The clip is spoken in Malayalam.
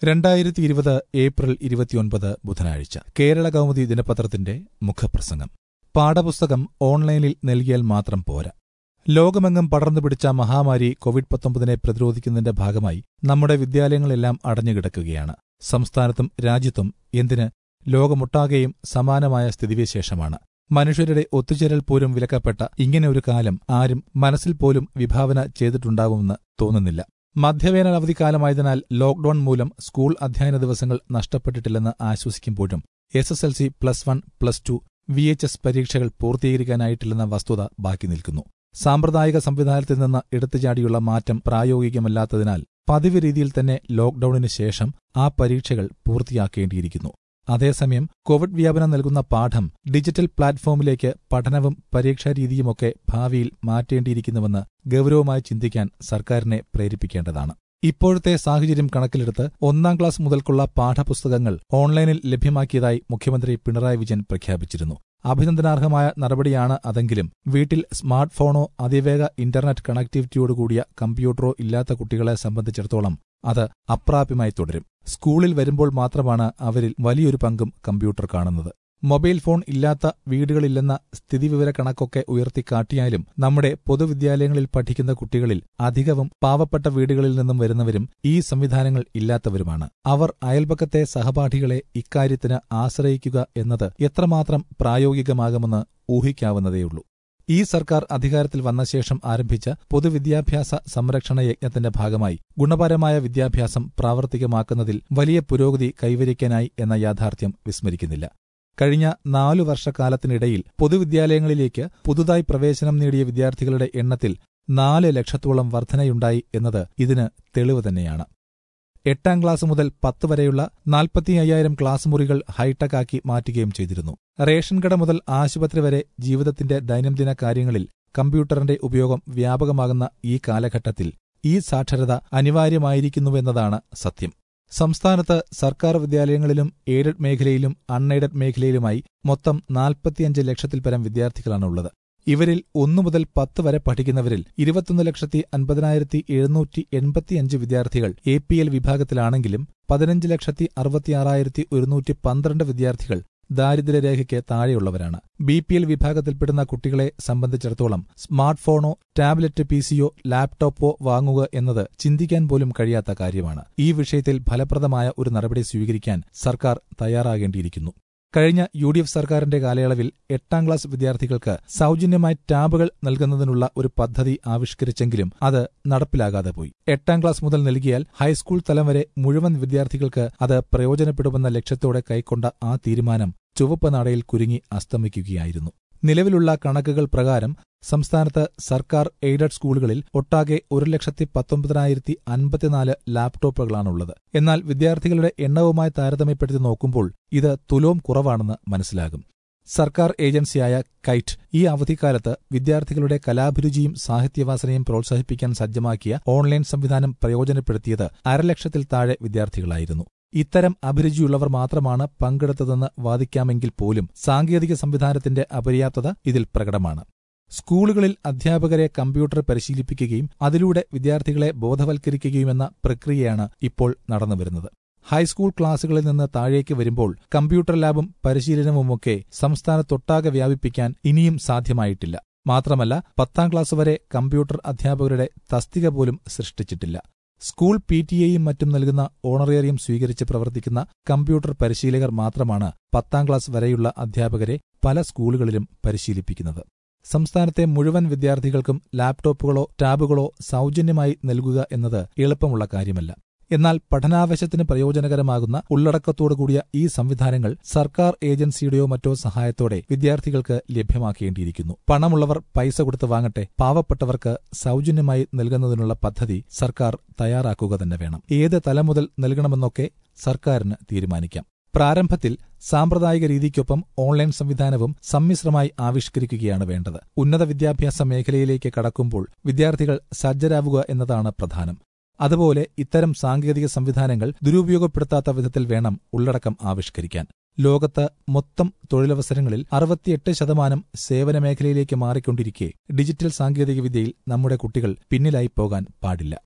രണ്ടായിരത്തി ഇരുപത് ഏപ്രിൽ ഇരുപത്തിയൊൻപത് ബുധനാഴ്ച കേരള കൗമുദി ദിനപത്രത്തിന്റെ മുഖപ്രസംഗം പാഠപുസ്തകം ഓൺലൈനിൽ നൽകിയാൽ മാത്രം പോരാ ലോകമെങ്ങും പടർന്നു പിടിച്ച മഹാമാരി കോവിഡ് പത്തൊമ്പതിനെ പ്രതിരോധിക്കുന്നതിന്റെ ഭാഗമായി നമ്മുടെ വിദ്യാലയങ്ങളെല്ലാം അടഞ്ഞുകിടക്കുകയാണ് സംസ്ഥാനത്തും രാജ്യത്തും എന്തിന് ലോകമൊട്ടാകെയും സമാനമായ സ്ഥിതിവിശേഷമാണ് മനുഷ്യരുടെ ഒത്തുചേരൽ പോലും വിലക്കപ്പെട്ട ഇങ്ങനെ ഒരു കാലം ആരും മനസ്സിൽ പോലും വിഭാവന ചെയ്തിട്ടുണ്ടാകുമെന്ന് തോന്നുന്നില്ല മധ്യവേനൽ അവധിക്കാലമായതിനാൽ ലോക്ഡൌൺ മൂലം സ്കൂൾ അധ്യയന ദിവസങ്ങൾ നഷ്ടപ്പെട്ടിട്ടില്ലെന്ന് ആശ്വസിക്കുമ്പോഴും S S L C plus one plus two V H S പരീക്ഷകൾ പൂർത്തീകരിക്കാനായിട്ടില്ലെന്ന വസ്തുത ബാക്കി നിൽക്കുന്നു സാമ്പ്രദായിക സംവിധാനത്തിൽ നിന്ന് എടുത്തുചാടിയുള്ള മാറ്റം പ്രായോഗികമല്ലാത്തതിനാൽ പതിവ് രീതിയിൽ തന്നെ ലോക്ഡൌണിന് ശേഷം ആ പരീക്ഷകൾ പൂർത്തിയാക്കേണ്ടിയിരിക്കുന്നു അതേസമയം കോവിഡ് വ്യാപനം നൽകുന്ന പാഠം ഡിജിറ്റൽ പ്ലാറ്റ്ഫോമിലേക്ക് പഠനവും പരീക്ഷാരീതിയുമൊക്കെ ഭാവിയിൽ മാറ്റേണ്ടിയിരിക്കുന്നുവെന്ന് ഗൌരവമായി ചിന്തിക്കാൻ സർക്കാരിനെ പ്രേരിപ്പിക്കേണ്ടതാണ് ഇപ്പോഴത്തെ സാഹചര്യം കണക്കിലെടുത്ത് ഒന്നാം ക്ലാസ് മുതൽക്കുള്ള പാഠപുസ്തകങ്ങൾ ഓൺലൈനിൽ ലഭ്യമാക്കിയതായി മുഖ്യമന്ത്രി പിണറായി വിജയൻ പ്രഖ്യാപിച്ചിരുന്നു അഭിനന്ദനാർഹമായ നടപടിയാണ് അതെങ്കിലും വീട്ടിൽ സ്മാർട്ട് ഫോണോ അതിവേഗ ഇന്റർനെറ്റ് കണക്ടിവിറ്റിയോടുകൂടിയ കമ്പ്യൂട്ടറോ ഇല്ലാത്ത കുട്ടികളെ സംബന്ധിച്ചിടത്തോളം അത് അപ്രാപ്യമായി തുടരും സ്കൂളിൽ വരുമ്പോൾ മാത്രമാണ് അവരിൽ വലിയൊരു പങ്കും കമ്പ്യൂട്ടർ കാണുന്നത് മൊബൈൽ ഫോൺ ഇല്ലാത്ത വീടുകളില്ലെന്ന സ്ഥിതിവിവര കണക്കൊക്കെ ഉയർത്തിക്കാട്ടിയാലും നമ്മുടെ പൊതുവിദ്യാലയങ്ങളിൽ പഠിക്കുന്ന കുട്ടികളിൽ അധികവും പാവപ്പെട്ട വീടുകളിൽ നിന്നും വരുന്നവരും ഈ സംവിധാനങ്ങൾ ഇല്ലാത്തവരുമാണ് അവർ അയൽപക്കത്തെ സഹപാഠികളെ ഇക്കാര്യത്തിന് ആശ്രയിക്കുക എന്നത് എത്രമാത്രം പ്രായോഗികമാകുമെന്ന് ഊഹിക്കാവുന്നതേയുള്ളൂ ഈ സർക്കാർ അധികാരത്തിൽ വന്ന ശേഷം ആരംഭിച്ച പൊതുവിദ്യാഭ്യാസ സംരക്ഷണ യജ്ഞത്തിന്റെ ഭാഗമായി ഗുണപരമായ വിദ്യാഭ്യാസം പ്രാവർത്തികമാക്കുന്നതിൽ വലിയ പുരോഗതി കൈവരിക്കാനായി എന്ന യാഥാർത്ഥ്യം വിസ്മരിക്കുന്നില്ല കഴിഞ്ഞ നാലു വർഷക്കാലത്തിനിടയിൽ പൊതുവിദ്യാലയങ്ങളിലേക്ക് പുതുതായി പ്രവേശനം നേടിയ വിദ്യാർത്ഥികളുടെ എണ്ണത്തിൽ നാല് ലക്ഷത്തോളം വർധനയുണ്ടായി എന്നത് ഇതിന് തെളിവ് തന്നെയാണ് എട്ടാം ക്ലാസ് മുതൽ പത്ത് വരെയുള്ള നാൽപ്പത്തി അയ്യായിരം ക്ലാസ് മുറികൾ ഹൈടെക് ആക്കി മാറ്റുകയും ചെയ്തിരുന്നു റേഷൻ കട മുതൽ ആശുപത്രി വരെ ജീവിതത്തിന്റെ ദൈനംദിന കാര്യങ്ങളിൽ കമ്പ്യൂട്ടറിന്റെ ഉപയോഗം വ്യാപകമാകുന്ന ഈ കാലഘട്ടത്തിൽ ഈ സാക്ഷരത അനിവാര്യമായിരിക്കുന്നുവെന്നതാണ് സത്യം സംസ്ഥാനത്ത് സർക്കാർ വിദ്യാലയങ്ങളിലും എയ്ഡഡ് മേഖലയിലും അൺഎയ്ഡഡ് മേഖലയിലുമായി മൊത്തം നാൽപ്പത്തിയഞ്ച് ലക്ഷത്തിൽ പരം വിദ്യാർത്ഥികളാണുള്ളത് ഇവരിൽ ഒന്നു മുതൽ പത്ത് വരെ പഠിക്കുന്നവരിൽ ഇരുപത്തൊന്ന് ലക്ഷത്തി അൻപതിനായിരത്തി എഴുന്നൂറ്റി എൺപത്തിയഞ്ച് വിദ്യാർത്ഥികൾ എ പി എൽ വിഭാഗത്തിലാണെങ്കിലും പതിനഞ്ച് ലക്ഷത്തി അറുപത്തിയാറായിരത്തി ഒരുന്നൂറ്റി പന്ത്രണ്ട് വിദ്യാർത്ഥികൾ ദാരിദ്ര്യരേഖയ്ക്ക് താഴെയുള്ളവരാണ് ബി പി എൽ വിഭാഗത്തിൽപ്പെടുന്ന കുട്ടികളെ സംബന്ധിച്ചിടത്തോളം സ്മാർട്ട് ഫോണോ ടാബ്ലറ്റ് പി സിയോ ലാപ്ടോപ്പോ വാങ്ങുക എന്നത് ചിന്തിക്കാൻ പോലും കഴിയാത്ത കാര്യമാണ് ഈ വിഷയത്തിൽ ഫലപ്രദമായ ഒരു നടപടി സ്വീകരിക്കാൻ സർക്കാർ തയ്യാറാകേണ്ടിയിരിക്കുന്നു കഴിഞ്ഞ യു ഡി എഫ് സർക്കാരിന്റെ കാലയളവിൽ എട്ടാം ക്ലാസ് വിദ്യാർത്ഥികൾക്ക് സൌജന്യമായി ടാബുകൾ നൽകുന്നതിനുള്ള ഒരു പദ്ധതി ആവിഷ്കരിച്ചെങ്കിലും അത് നടപ്പിലാകാതെ പോയി എട്ടാം ക്ലാസ് മുതൽ നൽകിയാൽ ഹൈസ്കൂൾ തലം വരെ മുഴുവൻ വിദ്യാർത്ഥികൾക്ക് അത് പ്രയോജനപ്പെടുമെന്ന ലക്ഷ്യത്തോടെ കൈക്കൊണ്ട ആ തീരുമാനം ചുവപ്പ് നാടയിൽ കുരുങ്ങി അസ്തമിക്കുകയായിരുന്നു നിലവിലുള്ള കണക്കുകൾ പ്രകാരം സംസ്ഥാനത്ത് സർക്കാർ എയ്ഡഡ് സ്കൂളുകളിൽ ഒട്ടാകെ ഒരു ലക്ഷത്തി പത്തൊമ്പതിനായിരത്തി അൻപത്തിനാല് ലാപ്ടോപ്പുകളാണുള്ളത് എന്നാൽ വിദ്യാർത്ഥികളുടെ എണ്ണവുമായി താരതമ്യപ്പെടുത്തി നോക്കുമ്പോൾ ഇത് തുലോം കുറവാണെന്ന് മനസ്സിലാകും സർക്കാർ ഏജൻസിയായ കൈറ്റ് ഈ അവധിക്കാലത്ത് വിദ്യാർത്ഥികളുടെ കലാഭിരുചിയും സാഹിത്യവാസനയും പ്രോത്സാഹിപ്പിക്കാൻ സജ്ജമാക്കിയ ഓൺലൈൻ സംവിധാനം പ്രയോജനപ്പെടുത്തിയത് അരലക്ഷത്തിൽ താഴെ വിദ്യാർത്ഥികളായിരുന്നു ഇത്തരം അഭിരുചിയുള്ളവർ മാത്രമാണ് പങ്കെടുത്തതെന്ന് വാദിക്കാമെങ്കിൽ പോലും സാങ്കേതിക സംവിധാനത്തിന്റെ അപര്യാപ്തത ഇതിൽ പ്രകടമാണ് സ്കൂളുകളിൽ അധ്യാപകരെ കമ്പ്യൂട്ടർ പരിശീലിപ്പിക്കുകയും അതിലൂടെ വിദ്യാർത്ഥികളെ ബോധവൽക്കരിക്കുകയുമെന്ന പ്രക്രിയയാണ് ഇപ്പോൾ നടന്നുവരുന്നത് ഹൈസ്കൂൾ ക്ലാസുകളിൽ നിന്ന് താഴേക്ക് വരുമ്പോൾ കമ്പ്യൂട്ടർ ലാബും പരിശീലനവുമൊക്കെ സംസ്ഥാനത്തൊട്ടാകെ വ്യാപിപ്പിക്കാൻ ഇനിയും സാധ്യമായിട്ടില്ല മാത്രമല്ല പത്താം ക്ലാസ് വരെ കമ്പ്യൂട്ടർ അധ്യാപകരുടെ തസ്തിക പോലും സൃഷ്ടിച്ചിട്ടില്ല സ്കൂൾ പി ടി എയും മറ്റും നൽകുന്ന ഓണറേറിയം സ്വീകരിച്ച് പ്രവർത്തിക്കുന്ന കമ്പ്യൂട്ടർ പരിശീലകർ മാത്രമാണ് പത്താം ക്ലാസ് വരെയുള്ള അധ്യാപകരെ പല സ്കൂളുകളിലും പരിശീലിപ്പിക്കുന്നത് സംസ്ഥാനത്തെ മുഴുവൻ വിദ്യാർത്ഥികൾക്കും ലാപ്ടോപ്പുകളോ ടാബുകളോ സൌജന്യമായി നൽകുക എന്നത് എളുപ്പമുള്ള കാര്യമല്ല എന്നാൽ പഠനാവശ്യത്തിന് പ്രയോജനകരമാകുന്ന ഉള്ളടക്കത്തോടുകൂടിയ ഈ സംവിധാനങ്ങൾ സർക്കാർ ഏജൻസിയുടെയോ മറ്റോ സഹായത്തോടെ വിദ്യാർത്ഥികൾക്ക് ലഭ്യമാക്കേണ്ടിയിരിക്കുന്നു പണമുള്ളവർ പൈസ കൊടുത്ത് വാങ്ങട്ടെ പാവപ്പെട്ടവർക്ക് സൌജന്യമായി നൽകുന്നതിനുള്ള പദ്ധതി സർക്കാർ തയ്യാറാക്കുക തന്നെ വേണം ഏത് തലം മുതൽ നൽകണമെന്നൊക്കെ സർക്കാരിന് തീരുമാനിക്കാം പ്രാരംഭത്തിൽ സാമ്പ്രദായിക രീതിക്കൊപ്പം ഓൺലൈൻ സംവിധാനവും സമ്മിശ്രമായി ആവിഷ്കരിക്കുകയാണ് വേണ്ടത് ഉന്നത വിദ്യാഭ്യാസ മേഖലയിലേക്ക് കടക്കുമ്പോൾ വിദ്യാർത്ഥികൾ സജ്ജരാവുക എന്നതാണ് പ്രധാനം അതുപോലെ ഇത്തരം സാങ്കേതിക സംവിധാനങ്ങൾ ദുരുപയോഗപ്പെടുത്താത്ത വിധത്തിൽ വേണം ഉള്ളടക്കം ആവിഷ്കരിക്കാൻ ലോകത്ത് മൊത്തം തൊഴിലവസരങ്ങളിൽ അറുപത്തിയെട്ട് ശതമാനം സേവന മേഖലയിലേക്ക് മാറിക്കൊണ്ടിരിക്കെ ഡിജിറ്റൽ സാങ്കേതികവിദ്യയിൽ നമ്മുടെ കുട്ടികൾ പിന്നിലായി പോകാൻ പാടില്ല